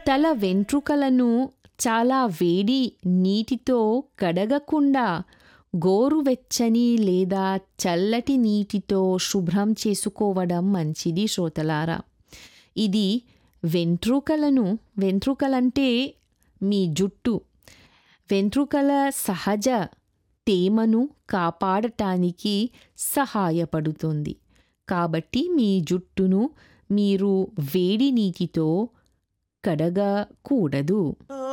తల వెంట్రుకలను చాలా వేడి నీటితో కడగకుండా గోరువెచ్చని లేదా చల్లటి నీటితో శుభ్రం చేసుకోవడం మంచిది శ్రోతలారా ఇది వెంట్రుకలను వెంట్రుకలంటే మీ జుట్టు వెంట్రుకల సహజ తేమను కాపాడటానికి సహాయపడుతుంది కాబట్టి మీ జుట్టును మీరు వేడి నీటితో కడగకూడదు